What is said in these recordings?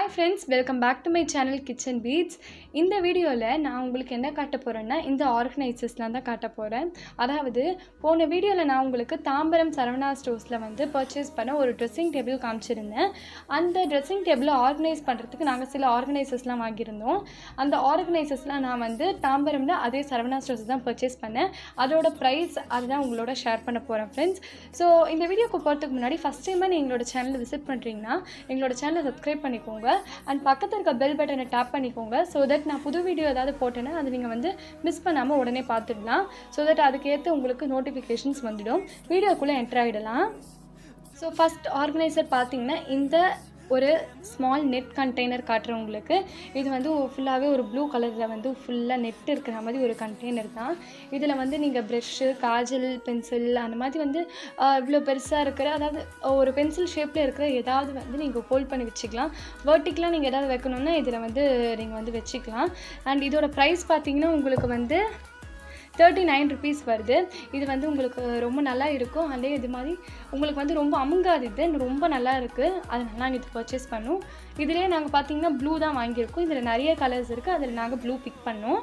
hi friends welcome back to my channel kitchen beats இந்த வீடியோவில் நான் உங்களுக்கு என்ன காட்ட போகிறேன்னா இந்த ஆர்கனைசர்ஸ்லாம் தான் காட்ட போகிறேன் அதாவது போன வீடியோவில் நான் உங்களுக்கு தாம்பரம் சரவணா ஸ்டோர்ஸில் வந்து பர்ச்சேஸ் பண்ண ஒரு ட்ரெஸ்ஸிங் டேபிள் காமிச்சிருந்தேன் அந்த ட்ரெஸ்ஸிங் டேபிளை ஆர்கனைஸ் பண்ணுறதுக்கு நாங்கள் சில ஆர்கனைசர்ஸ்லாம் வாங்கியிருந்தோம் அந்த ஆர்கனைசர்ஸ்லாம் நான் வந்து தாம்பரமில் அதே சரவணா ஸ்டோர்ஸ் தான் பர்ச்சேஸ் பண்ணேன் அதோட ப்ரைஸ் அதுதான் உங்களோட ஷேர் பண்ண போகிறேன் ஃப்ரெண்ட்ஸ் ஸோ இந்த வீடியோக்கு போகிறதுக்கு முன்னாடி ஃபஸ்ட் டைமாக நீங்கள் எங்களோட சேனலை விசிட் பண்ணுறீங்கன்னா எங்களோட சேனலை சப்ஸ்கிரைப் பண்ணிக்கோங்க அண்ட் பக்கத்தில் இருக்க பெல் பட்டனை டேப் பண்ணிக்கோங்க ஸோ தட் நான் புது வீடியோ ஏதாவது போட்டேன்னா அது நீங்கள் வந்து மிஸ் பண்ணாமல் உடனே பார்த்துடலாம் ஸோ தட் அதுக்கேற்ற உங்களுக்கு நோட்டிஃபிகேஷன்ஸ் வந்துடும் வீடியோக்குள்ளே என்டர் ஆகிடலாம் ஸோ ஃபஸ்ட் ஆர்கனைசர் பார்த்தீங்கன்னா இந்த ஒரு ஸ்மால் நெட் கண்டெய்னர் காட்டுறவங்களுக்கு இது வந்து ஃபுல்லாகவே ஒரு ப்ளூ கலரில் வந்து ஃபுல்லாக நெட் இருக்கிற மாதிரி ஒரு கண்டெய்னர் தான் இதில் வந்து நீங்கள் ப்ரெஷ்ஷு காஜல் பென்சில் அந்த மாதிரி வந்து ஆஹ், இவ்வளோ பெருசாக இருக்கிற அதாவது ஒரு பென்சில் ஷேப்பில் இருக்கிற ஏதாவது வந்து நீங்கள் ஹோல்ட் பண்ணி வச்சுக்கலாம் வேர்ட்டிக்கலாக நீங்கள் ஏதாவது வைக்கணுன்னா இதில் வந்து நீங்கள் வந்து வச்சுக்கலாம் அண்ட் இதோட ப்ரைஸ் பார்த்தீங்கன்னா உங்களுக்கு வந்து தேர்ட்டி நைன் ருபீஸ் வருது இது வந்து உங்களுக்கு ரொம்ப நல்லா இருக்கும் அதே இது மாதிரி உங்களுக்கு வந்து ரொம்ப அமுங்காது இது ரொம்ப நல்லா இருக்குது அதனால நாங்கள் இது பர்ச்சேஸ் பண்ணோம் இதிலே நாங்கள் பார்த்தீங்கன்னா ப்ளூ தான் வாங்கியிருக்கோம் இதில் நிறைய கலர்ஸ் இருக்குது அதில் நாங்கள் ப்ளூ பிக் பண்ணோம்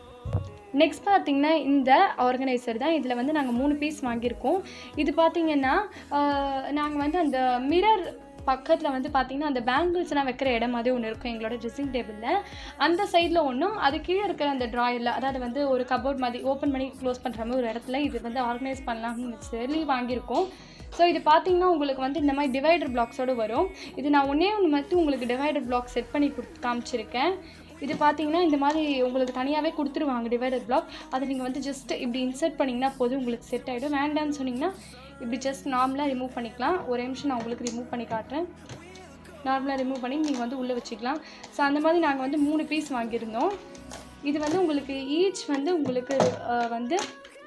நெக்ஸ்ட் பார்த்தீங்கன்னா இந்த ஆர்கனைசர் தான் இதில் வந்து நாங்கள் மூணு பீஸ் வாங்கியிருக்கோம் இது பார்த்தீங்கன்னா நாங்கள் வந்து அந்த மிரர் பக்கத்தில் வந்து பார்த்தீங்கன்னா அந்த பேங்கிள்ஸ்லாம் வைக்கிற இடம் மாதிரி ஒன்று இருக்கும் எங்களோட ட்ரெஸ்ஸிங் டேபிளில் அந்த சைடில் ஒன்றும் அது கீழே இருக்கிற அந்த ட்ராயரில் அதாவது வந்து ஒரு கபோர்ட் மாதிரி ஓப்பன் பண்ணி க்ளோஸ் பண்ணுற மாதிரி ஒரு இடத்துல இது வந்து ஆர்கனைஸ் பண்ணலாம்னு சொல்லி வாங்கியிருக்கோம் ஸோ இது பார்த்தீங்கன்னா உங்களுக்கு வந்து இந்த மாதிரி டிவைடர் பிளாக்ஸோடு வரும் இது நான் ஒன்றே ஒன்று மட்டும் உங்களுக்கு டிவைடர் பிளாக் செட் பண்ணி கொடுத்து காமிச்சிருக்கேன் இது பார்த்தீங்கன்னா இந்த மாதிரி உங்களுக்கு தனியாகவே கொடுத்துருவாங்க டிவைடர் பிளாக் அதை நீங்கள் வந்து ஜஸ்ட் இப்படி இன்சர்ட் பண்ணிங்கன்னா போதும் உங்களுக்கு செட் ஆகிடும் வேண்டாம்னு சொன்னீங்கன்னா இப்படி ஜஸ்ட் நார்மலாக ரிமூவ் பண்ணிக்கலாம் ஒரு நிமிஷம் நான் உங்களுக்கு ரிமூவ் பண்ணி காட்டுறேன் நார்மலாக ரிமூவ் பண்ணி நீங்கள் வந்து உள்ளே வச்சுக்கலாம் ஸோ அந்த மாதிரி நாங்கள் வந்து மூணு பீஸ் வாங்கியிருந்தோம் இது வந்து உங்களுக்கு ஈச் வந்து உங்களுக்கு அஹ், வந்து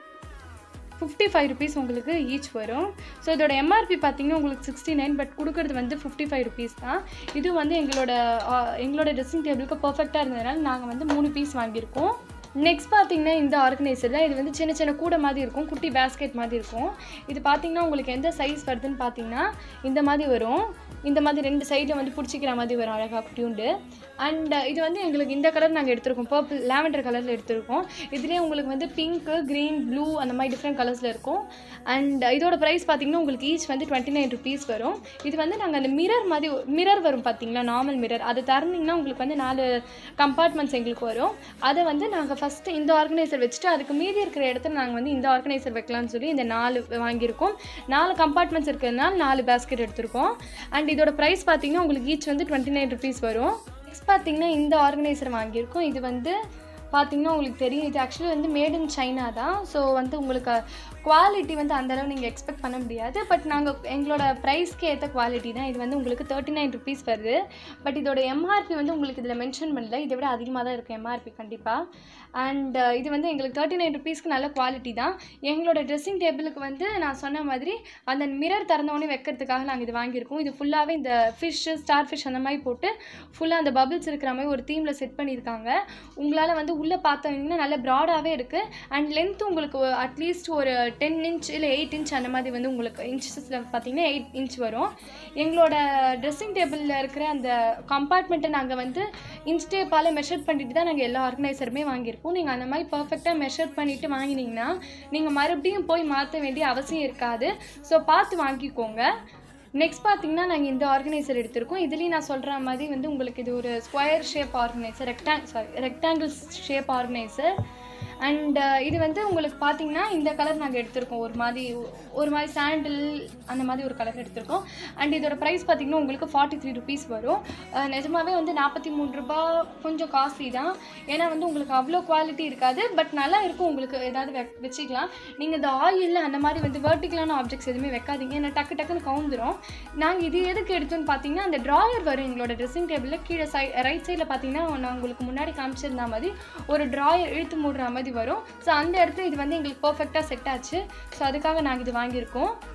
ஃபிஃப்டி ஃபைவ் ருபீஸ் உங்களுக்கு ஈச் வரும் ஸோ இதோட எம்ஆர்பி பார்த்தீங்கன்னா உங்களுக்கு சிக்ஸ்டி நைன் பட் கொடுக்குறது வந்து ஃபிஃப்டி ஃபைவ் ருபீஸ் தான் இது வந்து எங்களோட ஆ, எங்களோட ட்ரெஸ்ஸிங் டேபிளுக்கு பர்ஃபெக்டாக இருந்ததுனால நாங்கள் வந்து மூணு பீஸ் வாங்கியிருக்கோம் நெக்ஸ்ட் பார்த்தீங்கன்னா இந்த ஆர்கனைசர் தான் இது வந்து சின்ன சின்ன கூடை மாதிரி இருக்கும் குட்டி பேஸ்கெட் மாதிரி இருக்கும் இது பார்த்தீங்கன்னா உங்களுக்கு எந்த சைஸ் வருதுன்னு பார்த்தீங்கன்னா இந்த மாதிரி வரும் இந்த மாதிரி ரெண்டு சைடில் வந்து பிடிச்சிக்கிற மாதிரி வரும் அழகாக குட்டியுண்டு அண்ட் இது வந்து எங்களுக்கு இந்த கலர் நாங்கள் எடுத்திருக்கோம் பர்பிள் லாவெண்டர் கலரில் எடுத்திருக்கோம் இதுலேயே உங்களுக்கு வந்து பிங்க்கு க்ரீன் ப்ளூ அந்த மாதிரி டிஃப்ரெண்ட் கலர்ஸில் இருக்கும் அண்ட் இதோட ப்ரைஸ் பார்த்தீங்கன்னா உங்களுக்கு ஈச் வந்து டுவெண்ட்டி நைன் ருபீஸ் வரும் இது வந்து நாங்கள் அந்த மிரர் மாதிரி மிரர் வரும் பார்த்தீங்களா நார்மல் மிரர் அது திறந்தீங்கன்னா உங்களுக்கு வந்து நாலு கம்பார்ட்மெண்ட்ஸ் எங்களுக்கு வரும் அதை வந்து நாங்கள் ஃபஸ்ட்டு இந்த ஆர்கனைசர் வச்சுட்டு அதுக்கு மீதி இருக்கிற இடத்துல நாங்கள் வந்து இந்த ஆர்கனைசர் வைக்கலாம்னு சொல்லி இந்த நாலு வாங்கியிருக்கோம் நாலு கம்பார்ட்மெண்ட்ஸ் இருக்கிறதுனால நாலு பேஸ்கெட் எடுத்திருக்கோம் அண்ட் இதோட ப்ரைஸ் பார்த்தீங்கன்னா உங்களுக்கு ஈச் வந்து டுவெண்ட்டி நைன் ருபீஸ் வரும் நெக்ஸ்ட் பார்த்தீங்கன்னா இந்த ஆர்கனைசர் வாங்கியிருக்கோம் இது வந்து பார்த்தீங்கன்னா உங்களுக்கு தெரியும் இது ஆக்சுவலி வந்து மேட் இன் சைனா தான் ஸோ வந்து உங்களுக்கு குவாலிட்டி வந்து அந்தளவு நீங்கள் எக்ஸ்பெக்ட் பண்ண முடியாது பட் நாங்கள் எங்களோட ப்ரைஸ்க்கு ஏற்ற குவாலிட்டி தான் இது வந்து உங்களுக்கு தேர்ட்டி நைன் ருபீஸ் வருது பட் இதோட எம்ஆர்பி வந்து உங்களுக்கு இதில் மென்ஷன் பண்ணல இதை விட அதிகமாக தான் இருக்கும் எம்ஆர்பி கண்டிப்பாக அண்ட் இது வந்து எங்களுக்கு தேர்ட்டி நைன் ருபீஸ்க்கு நல்ல குவாலிட்டி தான் எங்களோட ட்ரெஸ்ஸிங் டேபிளுக்கு வந்து நான் சொன்ன மாதிரி அந்த மிரர் திறந்தவொடனே வைக்கிறதுக்காக நாங்கள் இது வாங்கியிருக்கோம் இது ஃபுல்லாகவே இந்த ஃபிஷ்ஷு ஸ்டார் ஃபிஷ் அந்த மாதிரி போட்டு ஃபுல்லாக அந்த பபிள்ஸ் இருக்கிற மாதிரி ஒரு தீமில் செட் பண்ணியிருக்காங்க உங்களால் வந்து உள்ளே பார்த்தீங்கன்னா நல்ல ப்ராடாகவே இருக்குது அண்ட் லென்த் உங்களுக்கு அட்லீஸ்ட் ஒரு டென் இன்ச் இல்லை எயிட் இன்ச் அந்த மாதிரி வந்து உங்களுக்கு இன்ச்சஸில் பார்த்தீங்கன்னா எயிட் இன்ச் வரும் எங்களோட ட்ரெஸ்ஸிங் டேபிளில் இருக்கிற அந்த கம்பார்ட்மெண்ட்டை நாங்கள் வந்து இன்ஸ்டேப்பால் மெஷர் பண்ணிட்டு தான் நாங்கள் எல்லா ஆர்கனைசருமே வாங்கியிருக்கோம் நீங்கள் அந்த மாதிரி பர்ஃபெக்டாக மெஷர் பண்ணிவிட்டு வாங்கினீங்கன்னா நீங்கள் மறுபடியும் போய் மாற்ற வேண்டிய அவசியம் இருக்காது ஸோ பார்த்து வாங்கிக்கோங்க நெக்ஸ்ட் பார்த்தீங்கன்னா நாங்கள் இந்த ஆர்கனைசர் எடுத்திருக்கோம் இதுலேயும் நான் சொல்கிற மாதிரி வந்து உங்களுக்கு இது ஒரு ஸ்கொயர் ஷேப் ஆர்கனைசர் ரெக்டாங் sorry rectangle shape organiser and இது வந்து உங்களுக்கு பார்த்தீங்கன்னா இந்த கலர் நாங்கள் எடுத்திருக்கோம் ஒரு மாதிரி ஒரு மாதிரி சாண்டில் அந்த மாதிரி ஒரு கலர் எடுத்திருக்கோம் அண்ட் இதோட ப்ரைஸ் பார்த்தீங்கன்னா உங்களுக்கு ஃபார்ட்டி த்ரீ ருபீஸ் வரும் அஹ் நிஜமாவே வந்து நாற்பத்தி மூணு ரூபா கொஞ்சம் காஸ்ட்லி தான் ஏன்னா வந்து உங்களுக்கு அவ்வளோ குவாலிட்டி இருக்காது பட் நல்லா இருக்கும் உங்களுக்கு ஏதாவது வெ வச்சுக்கலாம் நீங்கள் இந்த ஆயில் அந்த மாதிரி வந்து வெர்டிக்கலான ஆப்ஜெக்ட்ஸ் எதுவுமே வைக்காதீங்க ஏன்னா டக்கு டக்குன்னு கவுந்துரும் நாங்கள் இது எதுக்கு எடுத்தோன்னு பார்த்தீங்கன்னா அந்த ட்ராயர் வரும் எங்களோட ட்ரெஸ்ஸிங் டேபிளில் கீழே சை ரைட் சைடில் பார்த்தீங்கன்னா நான் உங்களுக்கு முன்னாடி காமிச்சிருந்த மாதிரி ஒரு ட்ராயர் இழுத்து மூடுற மாதிரி வரும் ஸோ அந்த இடத்துல இது வந்து எங்களுக்கு பர்ஃபெக்டாக செட் ஆச்சு ஸோ அதுக்காக நாங்கள் இது வாங்கியிருக்கோம்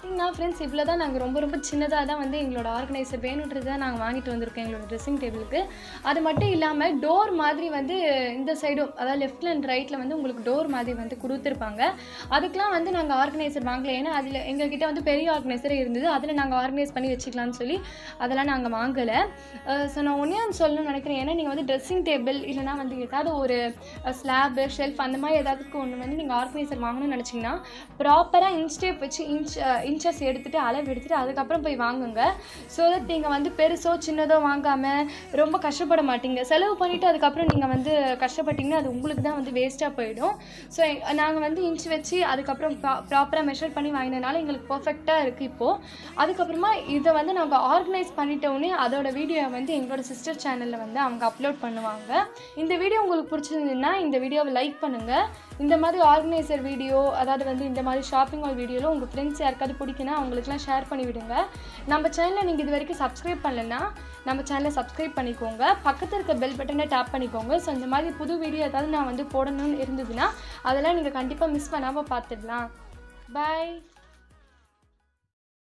பார்த்தீங்கன்னா ஃப்ரெண்ட்ஸ் இவ்வளோ தான் நாங்கள் ரொம்ப ரொம்ப சின்னதாக தான் வந்து எங்களோட ஆர்கனைசர் வேணுன்றது தான் நாங்கள் வாங்கிட்டு வந்திருக்கோம் எங்களோட ட்ரெஸ்ஸிங் டேபிளுக்கு அது மட்டும் இல்லாமல் டோர் மாதிரி வந்து இந்த சைடும் அதாவது லெஃப்ட் அண்ட் ரைட்டில் வந்து உங்களுக்கு டோர் மாதிரி வந்து கொடுத்துருப்பாங்க அதுக்கெலாம் வந்து நாங்கள் ஆர்கனைசர் வாங்கல ஏன்னா அதில் எங்ககிட்ட வந்து பெரிய ஆர்கனைசரே இருந்தது அதில் நாங்கள் ஆர்கனைஸ் பண்ணி வச்சுக்கலாம்னு சொல்லி அதெல்லாம் நாங்கள் வாங்கலை ஸோ நான் ஒன்றே ஒன்று சொல்லணும்னு நினைக்கிறேன் ஏன்னா நீங்கள் வந்து ட்ரெஸ்ஸிங் டேபிள் இல்லைனா வந்து ஏதாவது ஒரு ஸ்லாபு ஷெல்ஃப் அந்த மாதிரி ஏதாவதுக்கு ஒன்று வந்து நீங்கள் ஆர்கனைசர் வாங்கணும்னு நினச்சிங்கன்னா ப்ராப்பராக இன்ஸ்டேப் வச்சு இன்ச் இன்ச்சஸ் எடுத்துகிட்டு அளவு எடுத்துகிட்டு அதுக்கப்புறம் போய் வாங்குங்க ஸோ தட் நீங்கள் வந்து பெருசோ சின்னதோ வாங்காமல் ரொம்ப கஷ்டப்பட மாட்டீங்க செலவு பண்ணிவிட்டு அதுக்கப்புறம் நீங்கள் வந்து கஷ்டப்பட்டீங்கன்னா அது உங்களுக்கு தான் வந்து வேஸ்ட்டாக போயிடும் ஸோ நாங்கள் வந்து இன்ச் வச்சு அதுக்கப்புறம் ப்ராப்பராக மெஷர் பண்ணி வாங்கினதுனால எங்களுக்கு பர்ஃபெக்டாக இருக்குது இப்போது அதுக்கப்புறமா இதை வந்து நாங்கள் ஆர்கனைஸ் பண்ணிட்டோன்னே அதோட வீடியோ வந்து எங்களோட சிஸ்டர் சேனலில் வந்து அவங்க அப்லோட் பண்ணுவாங்க இந்த வீடியோ உங்களுக்கு பிடிச்சிருந்ததுன்னா இந்த வீடியோவை லைக் பண்ணுங்கள் இந்த மாதிரி ஆர்கனைசர் வீடியோ அதாவது வந்து இந்த மாதிரி ஷாப்பிங் மால் வீடியோவில் உங்கள் ஃப்ரெண்ட்ஸ் யாருக்காவது பிடிக்குன்னா அவங்களுக்குலாம் ஷேர் பண்ணி விடுங்க நம்ம சேனலை நீங்கள் இது வரைக்கும் சப்ஸ்கிரைப் பண்ணலைன்னா நம்ம சேனலை சப்ஸ்கிரைப் பண்ணிக்கோங்க பக்கத்தில் இருக்க பெல் பட்டனை டேப் பண்ணிக்கோங்க ஸோ இந்த மாதிரி புது வீடியோ ஏதாவது நான் வந்து போடணும்னு இருந்ததுன்னா அதெல்லாம் நீங்கள் கண்டிப்பாக மிஸ் பண்ணாமல் பார்த்துடலாம் பாய்